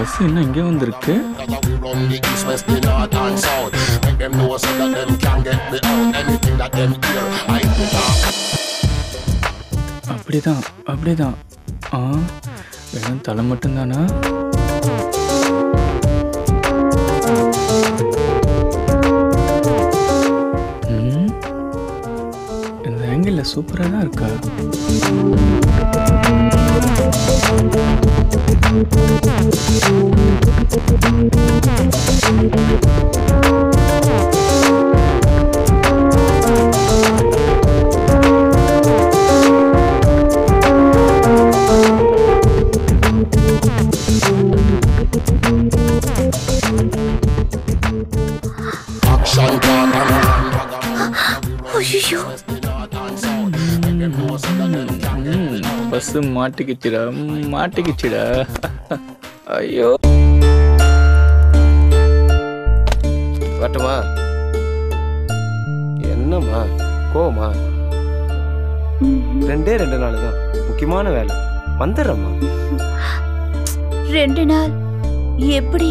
Bus இன்னும் இங்கே வந்திருக்கு We run the east, west, the north and south. Make them know so that them can get me out. Anything that them hear, I put out. அப்படிதான் அப்படிதான் ஆ வெறும் தலை மட்டும்தானா ம், இந்த ஆங்கிள் சூப்பராக தான் இருக்கா Action talk and a ஐயோ பஸ்ஸு மாட்டிக்கிச்சுடா மாட்டிக்கிச்சுடா ஐயோ வரட்டுமா என்னம்மா கோவமா ரெண்டே ரெண்டு நாள் தான் முக்கியமான வேலை வந்துடுறேம்மா ரெண்டு நாள் எப்படி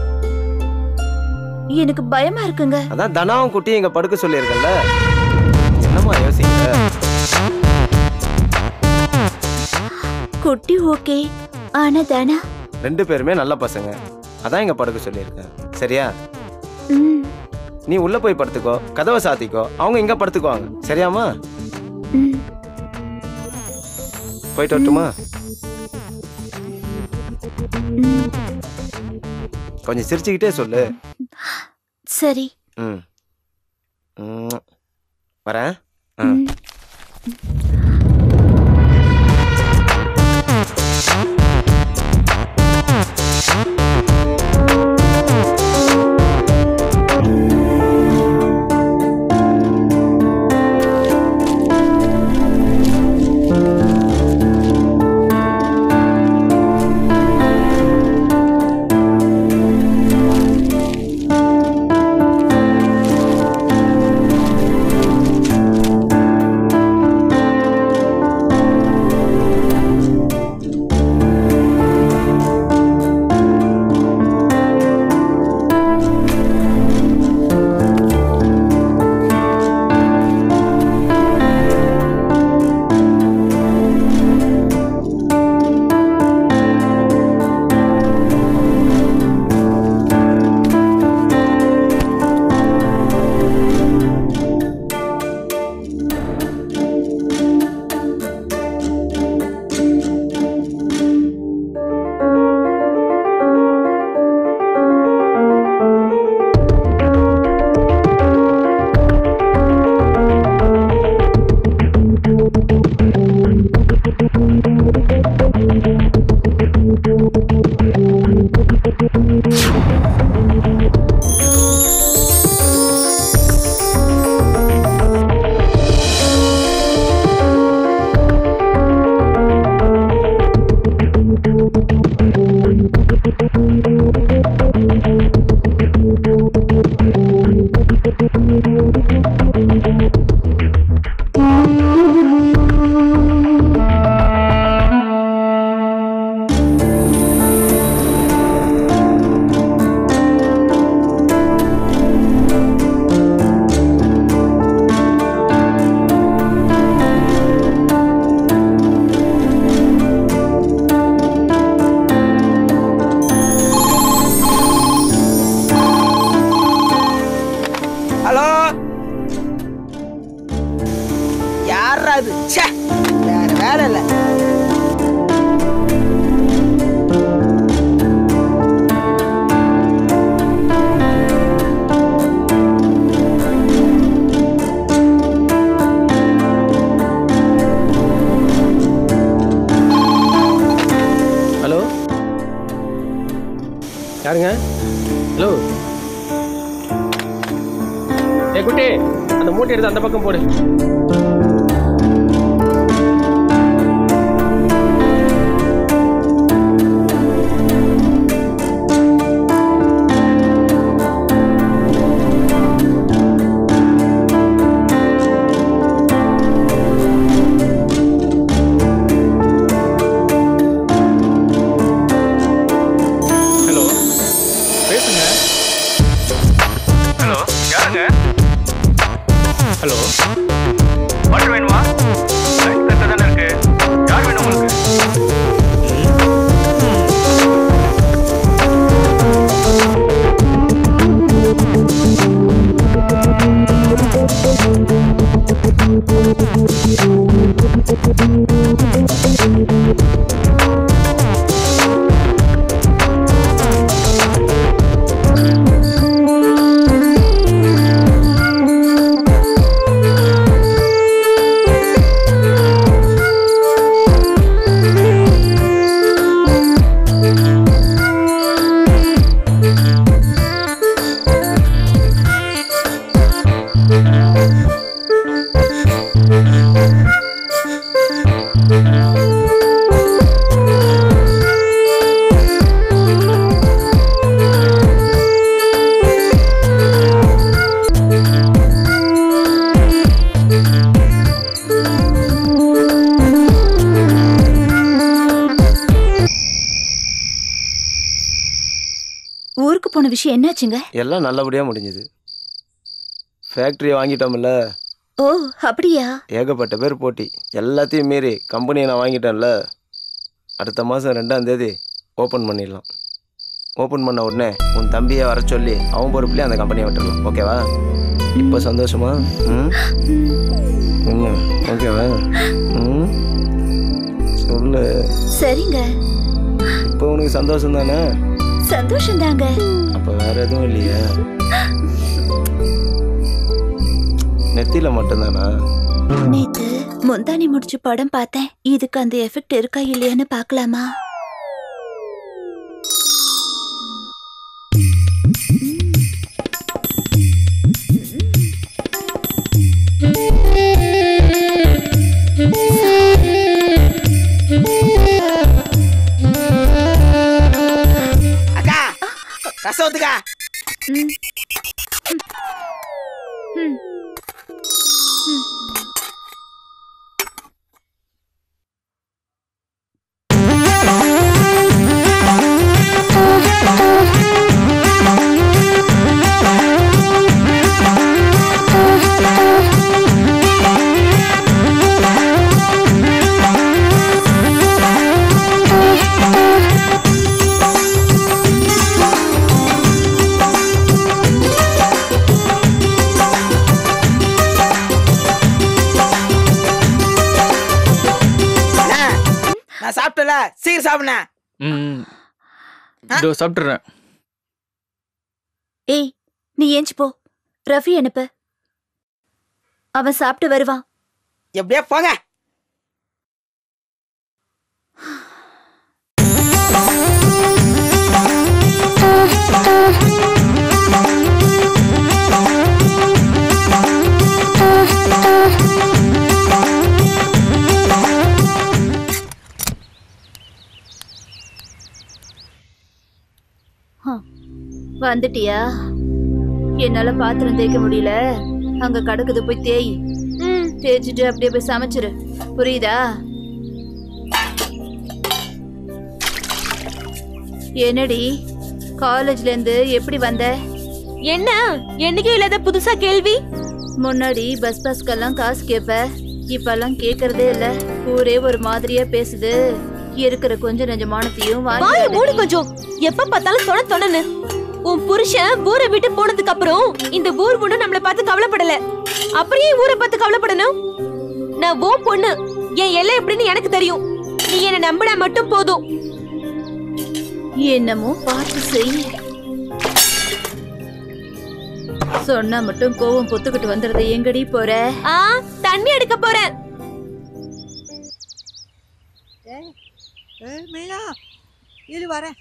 எனக்கு பயமா இருக்குங்க அதான் தனாவும் குட்டி இங்க படுக்க சொல்லியிருக்கல என்னம்மா யோசிக்க குட்டி ஓகே ஆனா தானா ரெண்டு பேருமே நல்ல பசங்க அதான் இங்க படுக்க சொல்லியிருக்கேன் சரியா ம் நீ உள்ள போய் படுத்துக்கோ கதவை சாத்திக்கோ அவங்க இங்க படுத்துக்குவாங்க சரியாம்மா ம் போயிட்டு வரட்டுமா ம் கொஞ்சம் சிரிச்சுக்கிட்டே சொல்லு சரி ம் ம். வரேன் ஆ ம் ஹலோ யாரா அது ச்சே வேற வேலை இல்லை ஹலோ யாருங்க ஹலோ ஏ குட்டி அந்த மூட்டை எடுத்து அந்த பக்கம் போடு ஊருக்கு போன விஷயம் என்னாச்சுங்க எல்லாம் நல்லபடியாக முடிஞ்சுது ஃபேக்ட்ரியை வாங்கிட்டோம்ல ஓ அப்படியா ஏகப்பட்ட பேர் போட்டி எல்லாத்தையும் மீறி கம்பெனியை நான் வாங்கிட்டேன்ல அடுத்த மாதம் ரெண்டாம் தேதி ஓப்பன் பண்ணிடலாம் ஓப்பன் பண்ண உடனே உன் தம்பியை வர சொல்லி அவன் பொறுப்புலேயே அந்த கம்பெனியை விட்டுடலாம் ஓகேவா இப்போ சந்தோஷமா ம் ம் ஓகேவா ம் சொல்லு சரிங்க இப்போ உனக்கு சந்தோஷம் தானே சந்தோஷம் தாங்க அப்போ வேற எதுவும் இல்லையா நெத்தியில் மட்டும்தானா நேத்து முந்தானி முடிச்சு படம் பார்த்தேன் இதுக்கு அந்த எஃபெக்ட் இருக்கா இல்லையான்னு பார்க்கலாமா அக்கா ரசம் ஊத்துக்கா ம். ம். அண்ணா, நான் சாப்பிட்டல சீக்கிரம் சாப்பிடுண்ணா ம் இதோ சாப்பிட்றேன் ஏய் நீ ஏஞ்சி போ ரஃபி அனுப்பு அவன் சாப்பிட்டு வருவான் எப்படியா போங்க வந்துட்டியா என்னால பாத்திரம் தேய்க்க முடியல அங்க கிடக்குது போய் தேய் தேய்ச்சிட்டு அப்படியே போய் சமைச்சிரு புரியுதா என்னடி காலேஜ்ல இருந்து எப்படி வந்த என்ன என்னைக்கும் இல்லாத புதுசா கேள்வி முன்னாடி பஸ் பாஸ்க்கெல்லாம் காசு கேப்ப இப்பெல்லாம் கேக்குறதே இல்ல ஊரே ஒரு மாதிரியா பேசுது இருக்கிற கொஞ்சம் நெஞ்சமானத்தையும் வாய வாங்கி மூடு கொஞ்சம் எப்ப பார்த்தாலும் தொண தொணன்னு உன் புருஷன் ஊரை விட்டு போனதுக்கு அப்புறம் இந்த ஊர் ஒண்ணு நம்மள பார்த்து கவலைப்படல அப்படியே ஊரை பார்த்து கவலைப்படணும் நான் ஓ பொண்ணு என் எல்லை எப்படின்னு எனக்கு தெரியும் நீ என்ன நம்பினா மட்டும் போதும் என்னமோ பார்த்து செய் சொன்னா மட்டும் கோவம் பொத்துக்கிட்டு வந்துடுறது எங்கடி போற ஆ தண்ணி எடுக்க போறேன் மீனா இரு வரேன்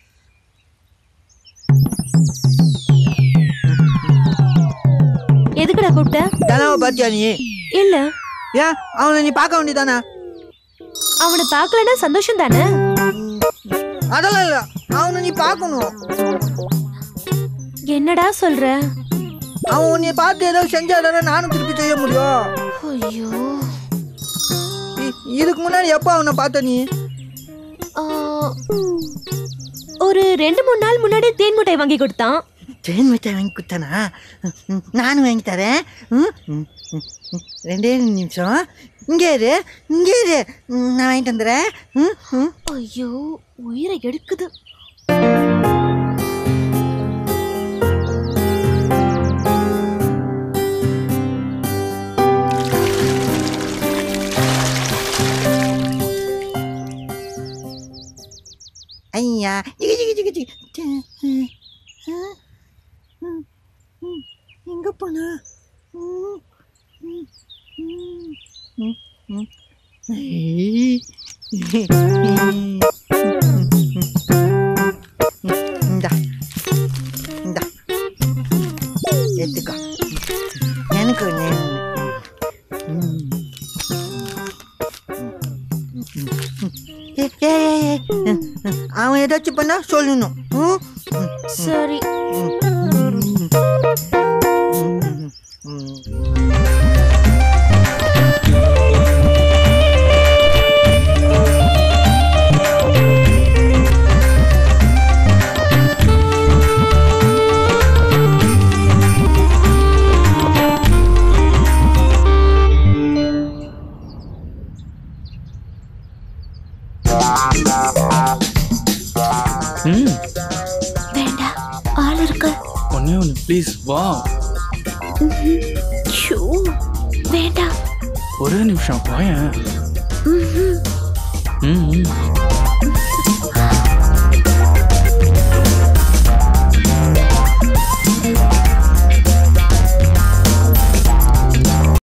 எதுக்குடா கூப்பிட்ட கனவை பாத்தியா நீ இல்ல ஏன் அவனை நீ பார்க்க வேண்டியதானே அவனை பார்க்கலன்னா சந்தோஷம் தானே அதெல்லாம் இல்ல அவனை நீ பார்க்கணும் என்னடா சொல்ற அவன் உன்னை பார்த்து ஏதோ செஞ்சாதானே நானும் திருப்பி செய்ய முடியும் ஐயோ இ- இதுக்கு முன்னாடி எப்போ அவனை பார்த்த நீ ஆ, ஒரு ரெண்டு மூணு நாள் முன்னாடி தேன் மிட்டாய் வாங்கி கொடுத்தான் தேன் மிட்டாய் வாங்கி கொடுத்தானா ம், நானும் வாங்கி தரேன் ம், ம், ம், ம். ரெண்டே நிமிஷம் இங்கே இரு இங்கே இரு ம், நான் வாங்கிட்டு வந்துடுறேன் ம், ம். ஐயோ உயிரை எடுக்குது ஐயா ஜிகி ஜிகி ஜிகி ஜிகி ச்சே, ம், ம், ம், ம். எங்க போனா ம், ம், ம், ம், ம். ஐ. இந்தா இந்தா எடுத்துக்கோ எனக்கு ஒண்ணு. ம். ஏய், ஏய், ஏய், ஏய். ம், ம். அவன் ஏதாச்சும் பண்ணா சொல்லணும் ம்? ம், சரி ம், ம், ம், ம். ப்ளீஸ் வா ஷோ வேண்டாம் ஒரே நிமிஷம் வாயேன் ம் ம்